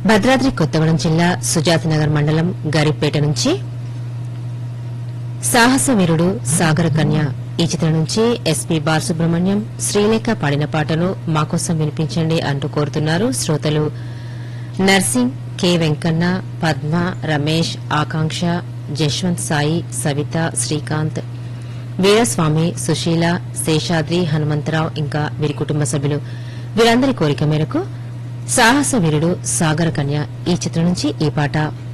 భద్రాద్రి కొత్తగూడెం జిల్లా సుజాతనగర్ మండలం గరిపేట నుంచి సాహస వీరుడు సాగర కన్య ఈ చిత్రం నుంచి ఎస్పీ బాలసుబ్రహ్మణ్యం శ్రీలేఖ పాడిన పాటను మాకోసం వినిపించండి అంటూ కోరుతున్నారు శ్రోతలు నర్సింగ్ కె వెంకన్న పద్మ రమేష్ ఆకాంక్ష జశ్వంత్ సాయి సవిత శ్రీకాంత్ వీరస్వామి సుశీల శేషాద్రి హనుమంతరావు ఇంకా వీరి కుటుంబ సభ్యులు వీరందరి కోరిక మేరకు సాహస వీరుడు సాగర కన్య ఈ చిత్రం నుంచి ఈ పాట